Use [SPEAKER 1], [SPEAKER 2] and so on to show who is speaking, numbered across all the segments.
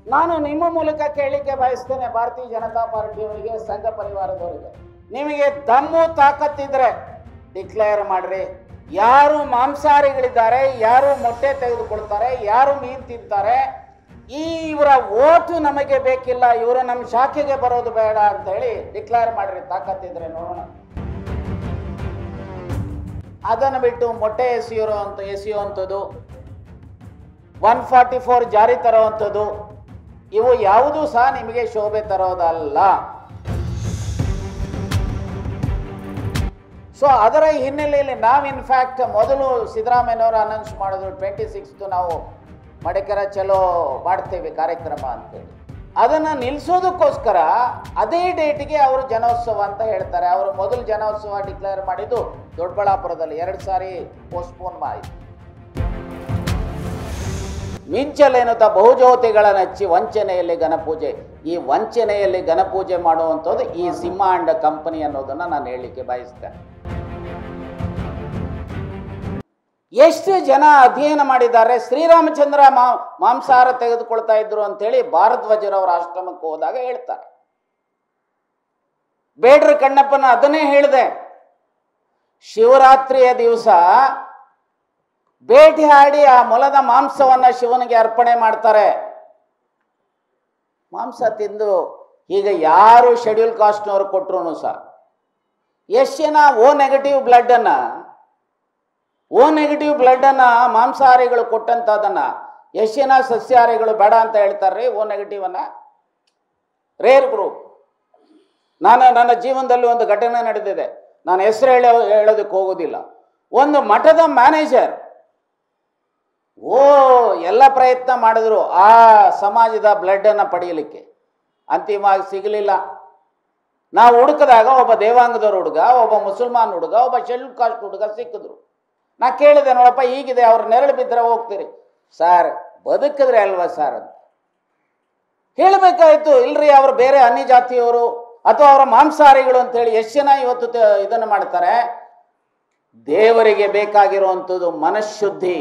[SPEAKER 1] ನಾನು ನಿಮ್ಮ ಮೂಲಕ ಕೇಳಲಿಕ್ಕೆ ಬಯಸ್ತೇನೆ ಭಾರತೀಯ ಜನತಾ ಪಾರ್ಟಿಯವರಿಗೆ ಸಂಘ ಪರಿವಾರದವರಿಗೆ ನಿಮಗೆ ದಮ್ಮು ತಾಕತ್ತಿದ್ರೆ ಡಿಕ್ಲೇರ್ ಮಾಡ್ರಿ ಯಾರು ಮಾಂಸಾಹಾರಿಗಳಿದ್ದಾರೆ ಯಾರು ಮೊಟ್ಟೆ ತೆಗೆದುಕೊಳ್ತಾರೆ ಯಾರು ಮೀನು ತಿಂತಾರೆ ಈ ಇವರ ಓಟು ನಮಗೆ ಬೇಕಿಲ್ಲ ಇವರು ನಮ್ಮ ಶಾಖೆಗೆ ಬರೋದು ಬೇಡ ಅಂತ ಹೇಳಿ ಡಿಕ್ಲೇರ್ ಮಾಡ್ರಿ ತಾಕತ್ತಿದ್ರೆ ನೋಡೋಣ ಅದನ್ನು ಬಿಟ್ಟು ಮೊಟ್ಟೆ ಎಸೆಯೋರು ಅಂತ ಎಸೆಯುವಂಥದ್ದು ಒನ್ ಫಾರ್ಟಿ ಫೋರ್ ಜಾರಿ ತರುವಂಥದ್ದು ಇವು ಯಾವುದೂ ಸಹ ನಿಮಗೆ ಶೋಭೆ ತರೋದಲ್ಲ ಸೊ ಅದರ ಹಿನ್ನೆಲೆಯಲ್ಲಿ ನಾವು ಇನ್ಫ್ಯಾಕ್ಟ್ ಮೊದಲು ಸಿದ್ದರಾಮಯ್ಯನವರು ಅನೌನ್ಸ್ ಮಾಡಿದ್ರು ಟ್ವೆಂಟಿ ಸಿಕ್ಸ್ತು ನಾವು ಮಡಿಕರ ಚಲೋ ಮಾಡ್ತೇವೆ ಕಾರ್ಯಕ್ರಮ ಅಂತೇಳಿ ಅದನ್ನು ನಿಲ್ಲಿಸೋದಕ್ಕೋಸ್ಕರ ಅದೇ ಡೇಟಿಗೆ ಅವರು ಜನೋತ್ಸವ ಅಂತ ಹೇಳ್ತಾರೆ ಅವರು ಮೊದಲು ಜನೋತ್ಸವ ಡಿಕ್ಲೇರ್ ಮಾಡಿದ್ದು ದೊಡ್ಡಬಳ್ಳಾಪುರದಲ್ಲಿ ಎರಡು ಸಾರಿ ಪೋಸ್ಟ್ಪೋನ್ ಮಾಡಿದ್ರು ಮಿಂಚಲೇನುತ್ತ ಬಹುಜ್ಯೋತಿಗಳ ನಚ್ಚಿ ವಂಚನೆಯಲ್ಲಿ ಗಣಪೂಜೆ ಈ ವಂಚನೆಯಲ್ಲಿ ಗಣಪೂಜೆ ಮಾಡುವಂಥದ್ದು ಈ ಸಿಂಹ ಅಂಡ್ ಕಂಪನಿ ಅನ್ನೋದನ್ನ ನಾನು ಹೇಳಲಿಕ್ಕೆ ಬಯಸ್ತೇನೆ ಎಷ್ಟು ಜನ ಅಧ್ಯಯನ ಮಾಡಿದ್ದಾರೆ ಶ್ರೀರಾಮಚಂದ್ರ ಮಾ ಮಾಂಸಾಹಾರ ತೆಗೆದುಕೊಳ್ತಾ ಇದ್ರು ಅಂತೇಳಿ ಭಾರದ್ವಾಜರವರ ಆಶ್ರಮಕ್ಕೆ ಹೋದಾಗ ಹೇಳ್ತಾರೆ ಬೇಡ್ರ ಕಣ್ಣಪ್ಪನ ಅದನ್ನೇ ಹೇಳಿದೆ ಶಿವರಾತ್ರಿಯ ದಿವಸ ಭೇಟಿ ಆಡಿ ಆ ಮೊಲದ ಮಾಂಸವನ್ನ ಶಿವನಿಗೆ ಅರ್ಪಣೆ ಮಾಡ್ತಾರೆ ಮಾಂಸ ತಿಂದು ಈಗ ಯಾರು ಶೆಡ್ಯೂಲ್ ಕಾಸ್ಟ್ನವ್ರು ಕೊಟ್ರು ಸಹ ಎಷ್ಟು ಜನ ಓ ನೆಗೆಟಿವ್ ಬ್ಲಡ್ ಅನ್ನ ಓ ನೆಗೆಟಿವ್ ಬ್ಲಡ್ ಅನ್ನ ಮಾಂಸಾಹಾರಿಗಳು ಕೊಟ್ಟಂತದನ್ನ ಎಷ್ಟು ಜನ ಸಸ್ಯಾಹಾರಿಗಳು ಬೇಡ ಅಂತ ಹೇಳ್ತಾರ್ರಿ ಓ ನೆಗೆಟಿವ್ ಅನ್ನ ರೇರ್ ಗ್ರೂಪ್ ನಾನು ನನ್ನ ಜೀವನದಲ್ಲಿ ಒಂದು ಘಟನೆ ನಡೆದಿದೆ ನಾನು ಹೆಸರು ಹೇಳೋ ಹೇಳೋದಕ್ಕೆ ಹೋಗೋದಿಲ್ಲ ಒಂದು ಮಠದ ಮ್ಯಾನೇಜರ್ ಓ ಎಲ್ಲ ಪ್ರಯತ್ನ ಮಾಡಿದ್ರು ಆ ಸಮಾಜದ ಬ್ಲಡ್ಡನ್ನು ಪಡೆಯಲಿಕ್ಕೆ ಅಂತಿಮವಾಗಿ ಸಿಗಲಿಲ್ಲ ನಾವು ಹುಡುಕಿದಾಗ ಒಬ್ಬ ದೇವಾಂಗದವ್ರ ಹುಡುಗ ಒಬ್ಬ ಮುಸಲ್ಮಾನ್ ಹುಡುಗ ಒಬ್ಬ ಶೆಡ್ಯೂಲ್ ಕಾಸ್ಟ್ ಹುಡುಗ ಸಿಕ್ಕಿದ್ರು ನಾ ಕೇಳಿದೆ ನೋಡಪ್ಪ ಹೀಗಿದೆ ಅವ್ರ ನೆರಳು ಬಿದ್ದರೆ ಹೋಗ್ತೀರಿ ಸರ್ ಬದುಕಿದ್ರೆ ಅಲ್ವಾ ಸರ್ ಅಂತ ಹೇಳಬೇಕಾಯ್ತು ಇಲ್ರಿ ಅವರು ಬೇರೆ ಅನ್ಯ ಜಾತಿಯವರು ಅಥವಾ ಅವರ ಮಾಂಸಾಹಾರಿಗಳು ಅಂತ ಹೇಳಿ ಎಷ್ಟು ಜನ ಇವತ್ತು ತ- ಇದನ್ನು ಮಾಡ್ತಾರೆ ದೇವರಿಗೆ ಬೇಕಾಗಿರುವಂಥದ್ದು ಮನಃಶುದ್ಧಿ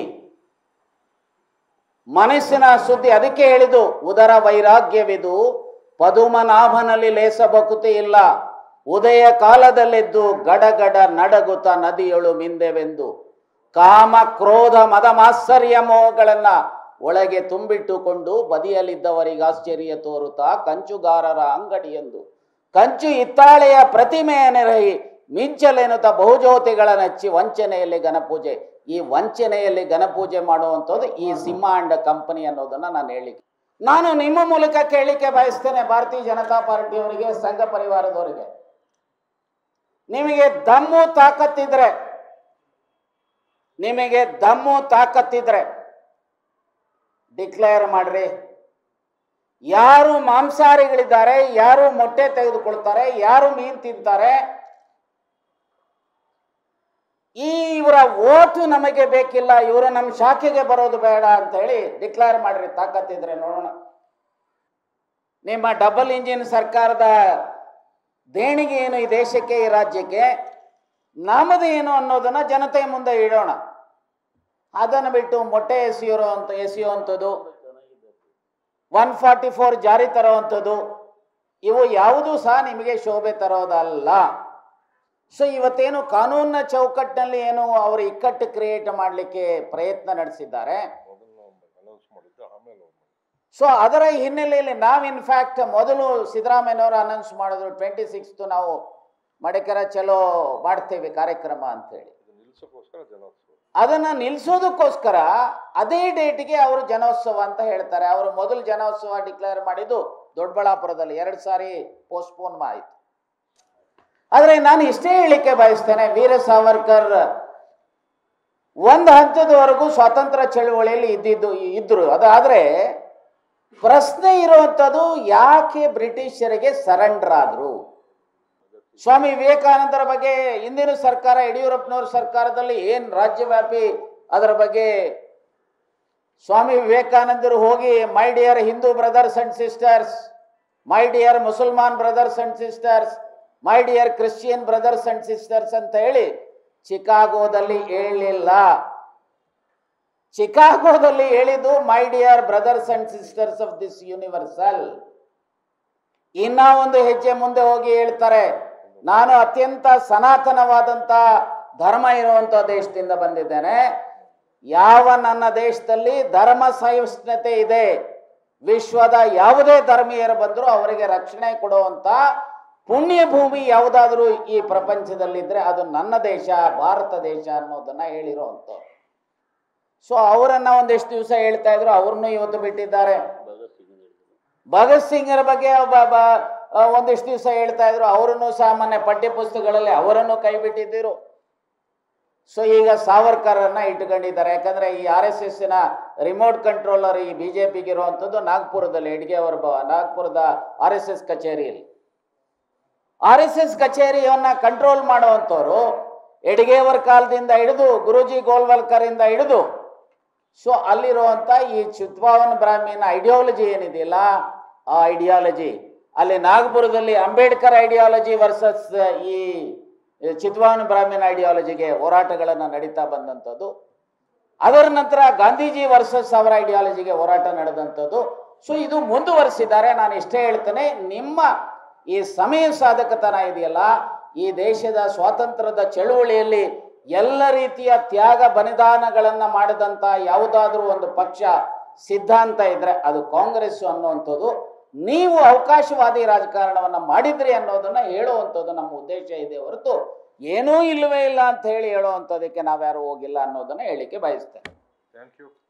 [SPEAKER 1] ಮನಸ್ಸಿನ ಶುದ್ಧಿ ಅದಕ್ಕೆ ಹೇಳಿದು ಉದರ ವೈರಾಗ್ಯವಿದು ಪದುಮನಾಭನಲ್ಲಿ ಲೇಸ ಬಕುತಿ ಇಲ್ಲ ಉದಯ ಕಾಲದಲ್ಲೆದ್ದು ಗಡಗಡ ನಡಗುತ್ತ ನದಿಯಳು ಮಿಂದೆವೆಂದು ಕಾಮ ಕ್ರೋಧ ಮದ ಮಾತ್ಸರ್ಯ ಮೋಹಗಳನ್ನ ಒಳಗೆ ತುಂಬಿಟ್ಟುಕೊಂಡು ಬದಿಯಲ್ಲಿದ್ದವರಿಗೆ ಆಶ್ಚರ್ಯ ತೋರುತ್ತಾ ಕಂಚುಗಾರರ ಅಂಗಡಿಯೆಂದು ಕಂಚು ಇತ್ತಾಳೆಯ ಪ್ರತಿಮೆಯ ನೆರಹಿ ಮಿಂಚಲೆನುತ್ತ ಬಹುಜ್ಯೋತಿಗಳ ನಚ್ಚಿ ವಂಚನೆಯಲ್ಲಿ ಗಣಪೂಜೆ ಈ ವಂಚನೆಯಲ್ಲಿ ಗಣಪೂಜೆ ಮಾಡುವಂಥದ್ದು ಈ ಸಿಂಹ ಅಂಡ್ ಕಂಪನಿ ಅನ್ನೋದನ್ನ ನಾನು ಹೇಳಲಿಕ್ಕೆ ನಾನು ನಿಮ್ಮ ಮೂಲಕ ಕೇಳಲಿಕ್ಕೆ ಬಯಸ್ತೇನೆ ಭಾರತೀಯ ಜನತಾ ಪಾರ್ಟಿಯವರಿಗೆ ಸಂಘ ಪರಿವಾರದವರಿಗೆ ನಿಮಗೆ ದಮ್ಮು ತಾಕತ್ತಿದ್ರೆ ನಿಮಗೆ ದಮ್ಮು ತಾಕತ್ತಿದ್ರೆ ಡಿಕ್ಲೇರ್ ಮಾಡ್ರಿ ಯಾರು ಮಾಂಸಾಹಾರಿಗಳಿದ್ದಾರೆ ಯಾರು ಮೊಟ್ಟೆ ತೆಗೆದುಕೊಳ್ತಾರೆ ಯಾರು ಮೀನು ತಿಂತಾರೆ ಈ ಇವರ ಓಟು ನಮಗೆ ಬೇಕಿಲ್ಲ ಇವರು ನಮ್ಮ ಶಾಖೆಗೆ ಬರೋದು ಬೇಡ ಅಂತ ಹೇಳಿ ಡಿಕ್ಲೇರ್ ಮಾಡ್ರಿ ತಾಕತ್ತಿದ್ರೆ ನೋಡೋಣ ನಿಮ್ಮ ಡಬಲ್ ಇಂಜಿನ್ ಸರ್ಕಾರದ ದೇಣಿಗೆ ಏನು ಈ ದೇಶಕ್ಕೆ ಈ ರಾಜ್ಯಕ್ಕೆ ನಮ್ಮದು ಏನು ಅನ್ನೋದನ್ನ ಜನತೆ ಮುಂದೆ ಇಡೋಣ ಅದನ್ನು ಬಿಟ್ಟು ಮೊಟ್ಟೆ ಎಸೆಯೋರು ಅಂತ ಎಸೆಯುವಂಥದ್ದು ಒನ್ ಫಾರ್ಟಿ ಫೋರ್ ಜಾರಿ ತರುವಂಥದ್ದು ಇವು ಯಾವುದೂ ಸಹ ನಿಮಗೆ ಶೋಭೆ ತರೋದಲ್ಲ ಸೊ ಇವತ್ತೇನು ಕಾನೂನಿನ ಚೌಕಟ್ಟಿನಲ್ಲಿ ಏನು ಅವರು ಇಕ್ಕಟ್ಟು ಕ್ರಿಯೇಟ್ ಮಾಡಲಿಕ್ಕೆ ಪ್ರಯತ್ನ ನಡೆಸಿದ್ದಾರೆ
[SPEAKER 2] ಅನೌನ್ಸ್ ಮಾಡಿದ್ದು ಆಮೇಲೆ ಅವ್ರು ಮಾಡಿದ್ದು.
[SPEAKER 1] ಸೊ ಅದರ ಹಿನ್ನೆಲೆಯಲ್ಲಿ ನಾವು ಇನ್ಫ್ಯಾಕ್ಟ್ ಮೊದಲು ಸಿದ್ದರಾಮಯ್ಯನವರು ಅನೌನ್ಸ್ ಮಾಡಿದ್ರು ಟ್ವೆಂಟಿ ಸಿಕ್ಸ್ತು ನಾವು ಮಡಿಕರ ಚಲೋ ಮಾಡ್ತೇವೆ ಕಾರ್ಯಕ್ರಮ ಅಂತೇಳಿ
[SPEAKER 2] ಇದು ನಿಲ್ಸೋಕ್ಕೋಸ್ಕರ ಜನೋತ್ಸವ
[SPEAKER 1] ಅದನ್ನು ನಿಲ್ಲಿಸೋದಕ್ಕೋಸ್ಕರ ಅದೇ ಡೇಟಿಗೆ ಅವರು ಜನೋತ್ಸವ ಅಂತ ಹೇಳ್ತಾರೆ ಅವರು ಮೊದಲು ಜನೋತ್ಸವ ಡಿಕ್ಲೇರ್ ಮಾಡಿದ್ದು ದೊಡ್ಡಬಳ್ಳಾಪುರದಲ್ಲಿ ಎರಡು ಸಾರಿ ಪೋಸ್ಟ್ಪೋನ್ ಆಯಿತು ಆದರೆ ನಾನು ಇಷ್ಟೇ ಹೇಳಿಕೆ ಬಯಸ್ತೇನೆ ವೀರ ಸಾವರ್ಕರ್ ಒಂದು ಹಂತದವರೆಗೂ ಸ್ವಾತಂತ್ರ್ಯ ಚಳುವಳಿಯಲ್ಲಿ ಇದ್ದಿದ್ದು ಇದ್ರು ಅದಾದರೆ ಪ್ರಶ್ನೆ ಇರುವಂಥದ್ದು ಯಾಕೆ ಬ್ರಿಟಿಷರಿಗೆ ಸರೆಂಡರ್ ಆದರು ಸ್ವಾಮಿ ವಿವೇಕಾನಂದರ ಬಗ್ಗೆ ಹಿಂದಿನ ಸರ್ಕಾರ ಯಡಿಯೂರಪ್ಪನವ್ರ ಸರ್ಕಾರದಲ್ಲಿ ಏನು ರಾಜ್ಯವ್ಯಾಪಿ ಅದರ ಬಗ್ಗೆ ಸ್ವಾಮಿ ವಿವೇಕಾನಂದರು ಹೋಗಿ my dear Hindu brothers and sisters my dear Musalman brothers and sisters my dear Christian brothers and sisters ಅಂತ ಹೇಳಿ ಚಿಕಾಗೋದಲ್ಲಿ ಹೇಳಲಿಲ್ಲ ಚಿಕಾಗೋದಲ್ಲಿ ಹೇಳಿದ್ದು my dear brothers and sisters of this universal ಇನ್ನ ಒಂದು ಹೆಜ್ಜೆ ಮುಂದೆ ಹೋಗಿ ಹೇಳ್ತಾರೆ ನಾನು ಅತ್ಯಂತ ಸನಾತನವಾದಂತ ಧರ್ಮ ಇರುವಂತ ದೇಶದಿಂದ ಬಂದಿದ್ದೇನೆ ಯಾವ ನನ್ನ ದೇಶದಲ್ಲಿ ಧರ್ಮ ಸಹಿಷ್ಣುತೆ ಇದೆ ವಿಶ್ವದ ಯಾವುದೇ ಧರ್ಮೀಯರು ಬಂದರೂ ಅವರಿಗೆ ರಕ್ಷಣೆ ಕೊಡುವಂತ ಪುಣ್ಯ ಭೂಮಿ ಯಾವುದಾದ್ರೂ ಈ ಪ್ರಪಂಚದಲ್ಲಿದ್ರೆ ಅದು ನನ್ನ ದೇಶ ಭಾರತ ದೇಶ ಅನ್ನೋದನ್ನ ಹೇಳಿರುವಂತ ಸೊ ಅವರನ್ನ ಒಂದಿಷ್ಟು ದಿವಸ ಹೇಳ್ತಾ ಇದ್ರು ಅವ್ರನ್ನು ಇವತ್ತು ಬಿಟ್ಟಿದ್ದಾರೆ ಭಗತ್ ಸಿಂಗ್ರ ಬಗ್ಗೆ ಒಬ್ಬ- ಬ- ಆ, ಒಂದಿಷ್ಟು ದಿವಸ ಹೇಳ್ತಾ ಇದ್ರು ಅವರನ್ನು ಸಾಮಾನ್ಯ ಪಠ್ಯ ಪುಸ್ತಕಗಳಲ್ಲಿ ಅವರನ್ನು ಕೈ ಬಿಟ್ಟಿದ್ದರು ಸೊ ಈಗ ಸಾವರ್ಕರನ್ನ ಇಟ್ಕೊಂಡಿದ್ದಾರೆ ಯಾಕಂದ್ರೆ ಈ ಆರ್ ಎಸ್ ಎಸ್ ನ ರಿಮೋಟ್ ಕಂಟ್ರೋಲರ್ ಈ ಬಿಜೆಪಿಗೆ ಇರುವಂತದ್ದು ನಾಗ್ಪುರದಲ್ಲಿ ಎಡ್ಗೆ ಅವರ ನಾಗ್ಪುರದ ಆರ್ ಎಸ್ ಎಸ್ ಕಚೇರಿಯಲ್ಲಿ ಆರ್ ಎಸ್ ಎಸ್ ಕಚೇರಿಯನ್ನ ಕಂಟ್ರೋಲ್ ಮಾಡುವಂಥವ್ರು ಎಡ್ಗೇವರ್ ಕಾಲದಿಂದ ಹಿಡಿದು ಗುರುಜಿ ಗೋಲ್ವಲ್ಕರ್ ಇಂದ ಹಿಡಿದು ಸೊ ಅಲ್ಲಿರುವಂತ ಈ ಚಿತ್ವಾವನ್ ಬ್ರಾಹ್ಮಣ ಐಡಿಯಾಲಜಿ ಏನಿದೆಯಲ್ಲ ಆ ಐಡಿಯಾಲಜಿ ಅಲ್ಲಿ ನಾಗಪುರದಲ್ಲಿ ಅಂಬೇಡ್ಕರ್ ಐಡಿಯಾಲಜಿ ವರ್ಸಸ್ ಈ ಚಿತ್ವಾವನ್ ಬ್ರಾಹ್ಮಣ ಐಡಿಯಾಲಜಿಗೆ ಹೋರಾಟಗಳನ್ನು ನಡೀತಾ ಬಂದಂಥದ್ದು ಅದರ ನಂತರ ಗಾಂಧೀಜಿ ವರ್ಸಸ್ ಅವರ ಐಡಿಯಾಲಜಿಗೆ ಹೋರಾಟ ನಡೆದಂಥದ್ದು ಸೊ ಇದು ಮುಂದುವರಿಸಿದ್ದಾರೆ ನಾನು ಇಷ್ಟೇ ಹೇಳ್ತೇನೆ ನಿಮ್ಮ ಈ ಸಮಯ ಸಾಧಕತನ ಇದೆಯಲ್ಲ ಈ ದೇಶದ ಸ್ವಾತಂತ್ರ್ಯದ ಚಳುವಳಿಯಲ್ಲಿ ಎಲ್ಲ ರೀತಿಯ ತ್ಯಾಗ ಬಲಿದಾನಗಳನ್ನು ಮಾಡಿದಂಥ ಯಾವುದಾದ್ರೂ ಒಂದು ಪಕ್ಷ ಸಿದ್ಧಾಂತ ಇದ್ರೆ ಅದು ಕಾಂಗ್ರೆಸ್ ಅನ್ನುವಂಥದ್ದು ನೀವು ಅವಕಾಶವಾದಿ ರಾಜಕಾರಣವನ್ನ ಮಾಡಿದ್ರಿ ಅನ್ನೋದನ್ನ ಹೇಳುವಂಥದ್ದು ನಮ್ಮ ಉದ್ದೇಶ ಇದೆ ಹೊರತು ಏನೂ ಇಲ್ಲವೇ ಇಲ್ಲ ಅಂತ ಹೇಳಿ ಹೇಳುವಂಥದ್ದಕ್ಕೆ ನಾವ್ಯಾರು ಹೋಗಿಲ್ಲ ಅನ್ನೋದನ್ನ ಹೇಳಿಕೆ ಬಯಸ್ತೇನೆ
[SPEAKER 2] ಥ್ಯಾಂಕ್ ಯು